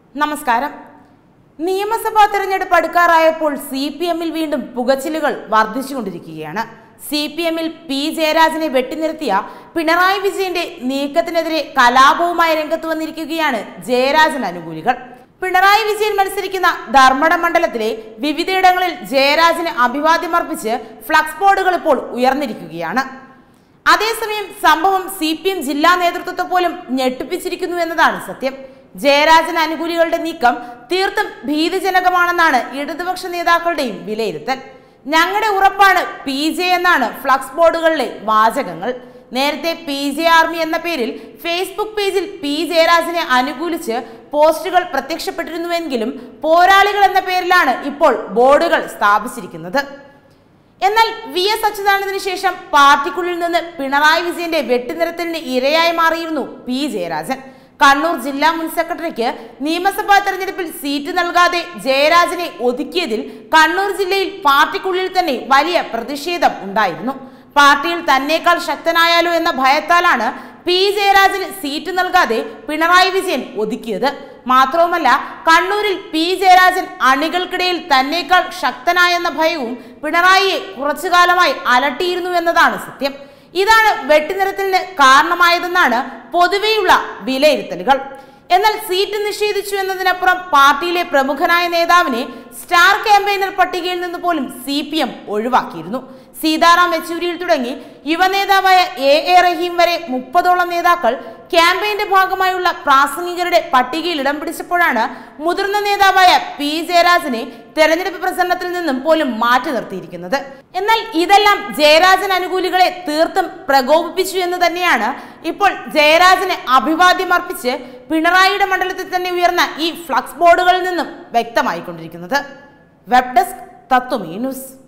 നമസ്കാരം നിയമസഭാ തെരഞ്ഞെടുപ്പ് അടുക്കാറായപ്പോൾ സി പി എമ്മിൽ വീണ്ടും പുകച്ചിലുകൾ വർദ്ധിച്ചുകൊണ്ടിരിക്കുകയാണ് സി പി എമ്മിൽ പി ജയരാജനെ വെട്ടിനിർത്തിയ പിണറായി വിജയന്റെ നീക്കത്തിനെതിരെ കലാപവുമായി രംഗത്ത് വന്നിരിക്കുകയാണ് ജയരാജൻ അനുകൂലികൾ പിണറായി വിജയൻ മത്സരിക്കുന്ന ധർമ്മട മണ്ഡലത്തിലെ വിവിധയിടങ്ങളിൽ ജയരാജന് അഭിവാദ്യമർപ്പിച്ച് ഫ്ലക്സ് ബോർഡുകൾ ഇപ്പോൾ ഉയർന്നിരിക്കുകയാണ് അതേസമയം സംഭവം സി പി എം ജില്ലാ നേതൃത്വത്തെ പോലും ഞെട്ടിപ്പിച്ചിരിക്കുന്നു എന്നതാണ് സത്യം ജയരാജൻ അനുകൂലികളുടെ നീക്കം തീർത്തും ഭീതിജനകമാണെന്നാണ് ഇടതുപക്ഷ നേതാക്കളുടെയും വിലയിരുത്തൽ ഞങ്ങളുടെ ഉറപ്പാണ് പി ജെ എന്നാണ് ഫ്ലക്സ് ബോർഡുകളിലെ വാചകങ്ങൾ നേരത്തെ പി ജെ ആർമി എന്ന പേരിൽ ഫേസ്ബുക്ക് പേജിൽ പി ജയരാജനെ അനുകൂലിച്ച് പോസ്റ്റുകൾ പ്രത്യക്ഷപ്പെട്ടിരുന്നുവെങ്കിലും പോരാളികൾ എന്ന പേരിലാണ് ഇപ്പോൾ ബോർഡുകൾ സ്ഥാപിച്ചിരിക്കുന്നത് എന്നാൽ വി എസ് അച്യുതാനന്ദന് ശേഷം പാർട്ടിക്കുള്ളിൽ നിന്ന് പിണറായി വിജയന്റെ വെട്ടിനിരത്തലിന് ഇരയായി മാറിയിരുന്നു പി ജയരാജൻ കണ്ണൂർ ജില്ലാ മുൻ സെക്രട്ടറിക്ക് നിയമസഭാ തെരഞ്ഞെടുപ്പിൽ സീറ്റ് നൽകാതെ ജയരാജനെ ഒതുക്കിയതിൽ കണ്ണൂർ ജില്ലയിൽ പാർട്ടിക്കുള്ളിൽ തന്നെ വലിയ പ്രതിഷേധം ഉണ്ടായിരുന്നു പാർട്ടിയിൽ തന്നേക്കാൾ ശക്തനായാലോ എന്ന ഭയത്താലാണ് പി ജയരാജന് സീറ്റ് നൽകാതെ പിണറായി വിജയൻ ഒതുക്കിയത് മാത്രവുമല്ല കണ്ണൂരിൽ പി ജയരാജൻ അണികൾക്കിടയിൽ തന്നേക്കാൾ ശക്തനായെന്ന ഭയവും പിണറായിയെ കുറച്ചു കാലമായി അലട്ടിയിരുന്നു എന്നതാണ് സത്യം ഇതാണ് വെട്ടിനിരത്തലിന് കാരണമായതെന്നാണ് പൊതുവെയുള്ള വിലയിരുത്തലുകൾ എന്നാൽ സീറ്റ് നിഷേധിച്ചു എന്നതിനപ്പുറം പാർട്ടിയിലെ പ്രമുഖനായ നേതാവിനെ സ്റ്റാർ ക്യാമ്പയിനർ പട്ടികയിൽ നിന്ന് പോലും സി പി എം ഒഴിവാക്കിയിരുന്നു സീതാറാം യെച്ചൂരിയിൽ തുടങ്ങി യുവനേതാവായ എ എ റഹീം വരെ മുപ്പതോളം നേതാക്കൾ ക്യാമ്പയിന്റെ ഭാഗമായുള്ള പ്രാസംഗികരുടെ പട്ടികയിൽ ഇടം പിടിച്ചപ്പോഴാണ് മുതിർന്ന നേതാവായ പി ജയരാജനെ തെരഞ്ഞെടുപ്പ് പ്രസംഗത്തിൽ നിന്നും പോലും മാറ്റി നിർത്തിയിരിക്കുന്നത് എന്നാൽ ഇതെല്ലാം ജയരാജൻ അനുകൂലികളെ തീർത്തും പ്രകോപിപ്പിച്ചു എന്ന് തന്നെയാണ് ഇപ്പോൾ ജയരാജന് അഭിവാദ്യം അർപ്പിച്ച് പിണറായിയുടെ മണ്ഡലത്തിൽ തന്നെ ഉയർന്ന ഈ ഫ്ലക്സ് ബോർഡുകളിൽ നിന്നും വ്യക്തമായിക്കൊണ്ടിരിക്കുന്നത് വെബ് ഡെസ്ക് തത്വമീ ന്യൂസ്